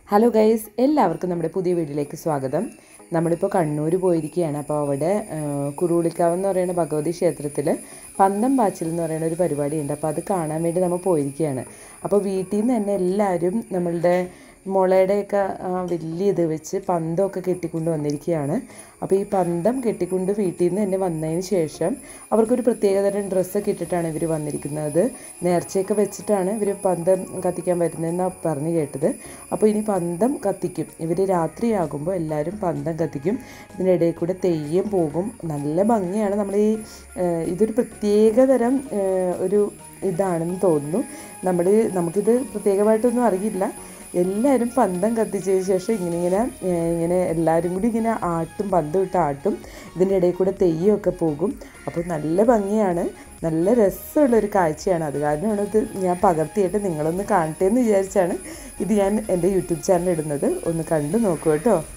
hello guys എല്ലാവർക്കും നമ്മുടെ പുതിയ വീഡിയോയിലേക്ക് സ്വാഗതം നമ്മളിപ്പോൾ കണ്ണൂർ പോയിരിക്കുകയാണ് അപ്പോൾ അവിടെ ആ, കുറുളിക്കാവ് എന്ന് പറയുന്ന ഭഗവതി ക്ഷേത്രത്തിൽ പന്തം പാച്ചിൽ എന്ന് പറയുന്ന ഒരു പരിപാടിയുണ്ട് അപ്പോൾ അത് കാണാൻ വേണ്ടി നമ്മൾ പോയിരിക്കുകയാണ് അപ്പോൾ വീട്ടിൽ നിന്ന് തന്നെ എല്ലാവരും നമ്മളുടെ മുളയുടെയൊക്കെ ആ വലിയ ഇത് വെച്ച് പന്തമൊക്കെ കെട്ടിക്കൊണ്ട് വന്നിരിക്കുകയാണ് അപ്പോൾ ഈ പന്തം കെട്ടിക്കൊണ്ട് വീട്ടിൽ നിന്ന് തന്നെ വന്നതിന് ശേഷം അവർക്കൊരു പ്രത്യേകതരം ഡ്രസ്സൊക്കെ ഇട്ടിട്ടാണ് ഇവർ വന്നിരിക്കുന്നത് നേർച്ചയൊക്കെ വെച്ചിട്ടാണ് ഇവർ പന്തം കത്തിക്കാൻ വരുന്നതെന്നാണ് പറഞ്ഞു കേട്ടത് അപ്പോൾ ഇനി പന്തം കത്തിക്കും ഇവർ രാത്രിയാകുമ്പോൾ എല്ലാവരും പന്തം കത്തിക്കും ഇതിനിടയിൽ കൂടെ തെയ്യം പോകും നല്ല ഭംഗിയാണ് നമ്മൾ ഈ ഏഹ്, ഇതൊരു പ്രത്യേകതരം ഏഹ്, ഒരു ഇതാണെന്ന് തോന്നുന്നു നമ്മൾ നമുക്കിത് പ്രത്യേകമായിട്ടൊന്നും അറിയില്ല എല്ലാവരും പന്തം കത്തിച്ചതിന് ശേഷം ഇങ്ങനെ ഇങ്ങനെ ഏഹ്, ഇങ്ങനെ എല്ലാവരും കൂടി ഇങ്ങനെ ആട്ടും പന്തം ഇട്ട് ആട്ടും ഇതിൻ്റെ ഇടയിൽ കൂടെ തെയ്യമൊക്കെ പോകും അപ്പോൾ നല്ല ഭംഗിയാണ് നല്ല രസമുള്ളൊരു കാഴ്ചയാണ് അത് കാരണമാണ് ഇത് ഞാൻ പകർത്തിയിട്ട് നിങ്ങളൊന്ന് കാണട്ടെ എന്ന് വിചാരിച്ചാണ് ഇത് ഞാൻ എൻ്റെ യൂട്യൂബ് ചാനൽ ഇടുന്നത് ഒന്ന് കണ്ടു നോക്കൂ കേട്ടോ